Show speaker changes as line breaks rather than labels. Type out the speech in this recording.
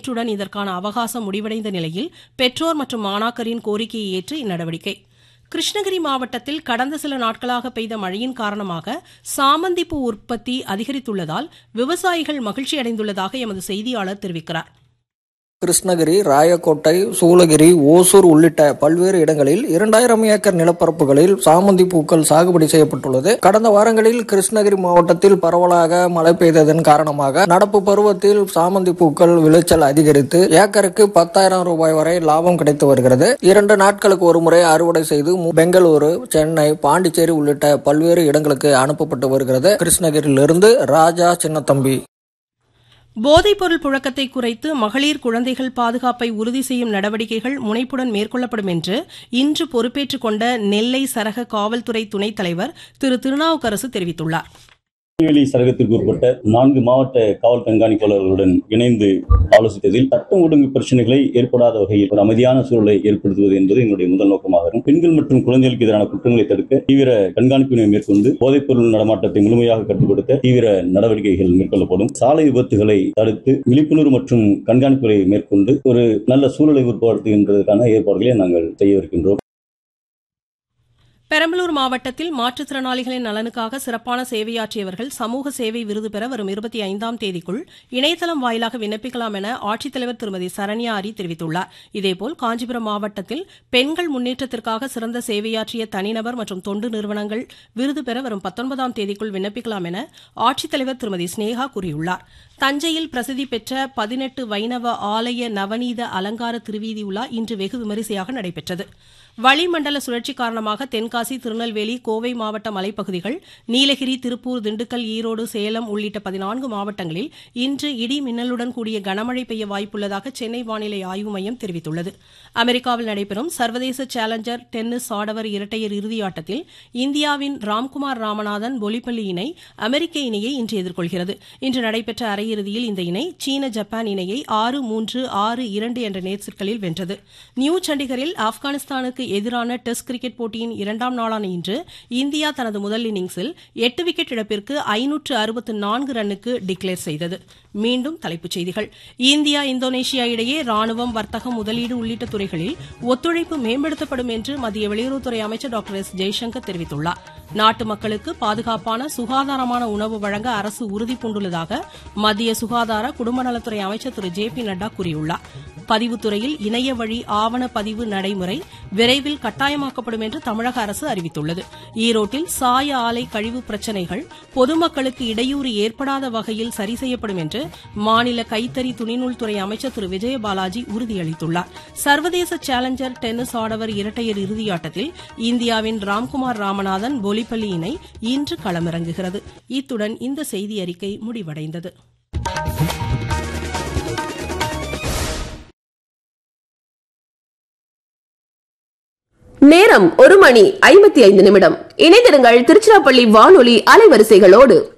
நேற்றுடன் இதற்கான அவகாசம் முடிவடைந்த நிலையில் பெற்றோர் மற்றும் மாணாக்கரின் கோரிக்கையை ஏற்று இந்நடவடிக்கை கிருஷ்ணகிரி மாவட்டத்தில் கடந்த சில நாட்களாக பெய்த மழையின் காரணமாக சாமந்திப்பூ உற்பத்தி அதிகரித்துள்ளதால் விவசாயிகள் மகிழ்ச்சியடைந்துள்ளதாக எமது செய்தியாளர் தெரிவிக்கிறார்
கிருஷ்ணகிரி ராயக்கோட்டை சூளகிரி ஓசூர் உள்ளிட்ட பல்வேறு இடங்களில் இரண்டாயிரம் ஏக்கர் நிலப்பரப்புகளில் சாமந்தி பூக்கள் சாகுபடி செய்யப்பட்டுள்ளது கடந்த வாரங்களில் கிருஷ்ணகிரி மாவட்டத்தில் பரவலாக மழை பெய்ததன் காரணமாக நடப்பு பருவத்தில் சாமந்தி பூக்கள் விளைச்சல் அதிகரித்து ஏக்கருக்கு பத்தாயிரம் ரூபாய் வரை லாபம் கிடைத்து வருகிறது இரண்டு நாட்களுக்கு ஒருமுறை அறுவடை செய்து மு- பெங்களூரு சென்னை பாண்டிச்சேரி உள்ளிட்ட பல்வேறு இடங்களுக்கு அனுப்பப்பட்டு வருகிறது கிருஷ்ணகிரியிலிருந்து ராஜா சின்னத்தம்பி
போதைப்பொருள் புழக்கத்தை குறைத்து மகளிர் குழந்தைகள் பாதுகாப்பை உறுதி செய்யும் நடவடிக்கைகள் முனைப்புடன் மேற்கொள்ளப்படும் என்று இன்று பொறுப்பேற்றுக் கொண்ட நெல்லை சரக காவல்துறை துணைத் தலைவர் திரு திருநாவுக்கரசு தெரிவித்துள்ளார்
திருநெல்வேலி சரகத்திற்கு உட்பட்ட நான்கு மாவட்ட காவல் கண்காணிப்பாளர்களுடன் இணைந்து ஆலோசித்ததில் சட்டம் ஒழுங்கு பிரச்சனைகளை ஏற்படாத வகையில் ஒரு அமைதியான சூழலை ஏற்படுத்துவது என்பது எங்களுடைய முதல் நோக்கமாகும் பெண்கள் மற்றும் குழந்தைகளுக்கு எதிரான குற்றங்களை தடுக்க தீவிர கண்காணிப்பினை மேற்கொண்டு போதைப்பொருள் நடமாட்டத்தை முழுமையாக கட்டுப்படுத்த தீவிர நடவடிக்கைகள் மேற்கொள்ளப்படும் சாலை விபத்துகளை தடுத்து விழிப்புணர்வு மற்றும் கண்காணிப்புகளை மேற்கொண்டு ஒரு நல்ல சூழலை உருவாக்குகின்றதற்கான ஏற்பாடுகளை நாங்கள் செய்யவிருக்கின்றோம்
பெரம்பலூர் மாவட்டத்தில் மாற்றுத்திறனாளிகளின் நலனுக்காக சிறப்பான சேவையாற்றியவர்கள் சமூக சேவை விருது பெற வரும் இருபத்தி ஐந்தாம் தேதிக்குள் இணையதளம் வாயிலாக விண்ணப்பிக்கலாம் என ஆட்சித்தலைவர் திருமதி சரண்யா அரி தெரிவித்துள்ளார் இதேபோல் காஞ்சிபுரம் மாவட்டத்தில் பெண்கள் முன்னேற்றத்திற்காக சிறந்த சேவையாற்றிய தனிநபர் மற்றும் தொண்டு நிறுவனங்கள் விருது பெற வரும் பத்தொன்பதாம் தேதிக்குள் விண்ணப்பிக்கலாம் என ஆட்சித்தலைவர் திருமதி ஸ்னேகா கூறியுள்ளார் தஞ்சையில் பிரசித்தி பெற்ற பதினெட்டு வைணவ ஆலய நவநீத அலங்கார திருவீதி உலா இன்று வெகு விமரிசையாக நடைபெற்றது வளிமண்டல சுழற்சி காரணமாக தென்காசி திருநெல்வேலி கோவை மாவட்ட மலைப்பகுதிகள் நீலகிரி திருப்பூர் திண்டுக்கல் ஈரோடு சேலம் உள்ளிட்ட பதினான்கு மாவட்டங்களில் இன்று இடி மின்னலுடன் கூடிய கனமழை பெய்ய வாய்ப்புள்ளதாக சென்னை வானிலை ஆய்வு மையம் தெரிவித்துள்ளது அமெரிக்காவில் நடைபெறும் சர்வதேச சேலஞ்சர் டென்னிஸ் ஆடவர் இரட்டையர் இறுதியாட்டத்தில் இந்தியாவின் ராம்குமார் ராமநாதன் பொலிப்பள்ளி இணை அமெரிக்க இணையை இன்று எதிர்கொள்கிறது இன்று நடைபெற்ற அரையிறுதியில் இந்த இணை சீன ஜப்பான் இணையை ஆறு மூன்று ஆறு இரண்டு என்ற நேர்ச்சிற்களில் வென்றது நியூ சண்டிகரில் ஆப்கானிஸ்தானுக்கு எதிரான டெஸ்ட் கிரிக்கெட் போட்டியின் இரண்டாம் நாளான இன்று இந்தியா தனது முதல் இன்னிங்ஸில் எட்டு விக்கெட் இழப்பிற்கு ஐநூற்று அறுபத்து நான்கு ரன்னுக்கு டிக்ளேர் செய்தது மீண்டும் தலைப்புச் செய்திகள் இந்தியா இந்தோனேஷியா இடையே ராணுவம் வர்த்தகம் முதலீடு உள்ளிட்ட துறைகளில் ஒத்துழைப்பு மேம்படுத்தப்படும் என்று மத்திய வெளியுறவுத்துறை அமைச்சர் டாக்டர் எஸ் ஜெய்சங்கர் தெரிவித்துள்ளார் நாட்டு மக்களுக்கு பாதுகாப்பான சுகாதாரமான உணவு வழங்க அரசு உறுதி பூண்டுள்ளதாக மத்திய சுகாதார குடும்ப நலத்துறை அமைச்சர் திரு ஜே பி நட்டா கூறியுள்ளார் பதிவுத்துறையில் இணைய வழி ஆவண பதிவு நடைமுறை விரைவில் கட்டாயமாக்கப்படும் என்று தமிழக அரசு அறிவித்துள்ளது ஈரோட்டில் சாய ஆலை கழிவு பிரச்சினைகள் பொதுமக்களுக்கு இடையூறு ஏற்படாத வகையில் சரி செய்யப்படும் என்று மாநில கைத்தறி துணிநூல்துறை அமைச்சர் திரு விஜயபாலாஜி உறுதியளித்துள்ளார் சர்வதேச சேலஞ்சர் டென்னிஸ் ஆடவர் இரட்டையர் இறுதியாட்டத்தில் இந்தியாவின் ராம்குமார் ராமநாதன் பொலிப்பள்ளி இணை இன்று களமிறங்குகிறது இத்துடன் இந்த செய்தி அறிக்கை முடிவடைந்தது
நேரம் ஒரு மணி ஐம்பத்தி ஐந்து நிமிடம் இணைந்திருங்கள் திருச்சிராப்பள்ளி வானொலி அலைவரிசைகளோடு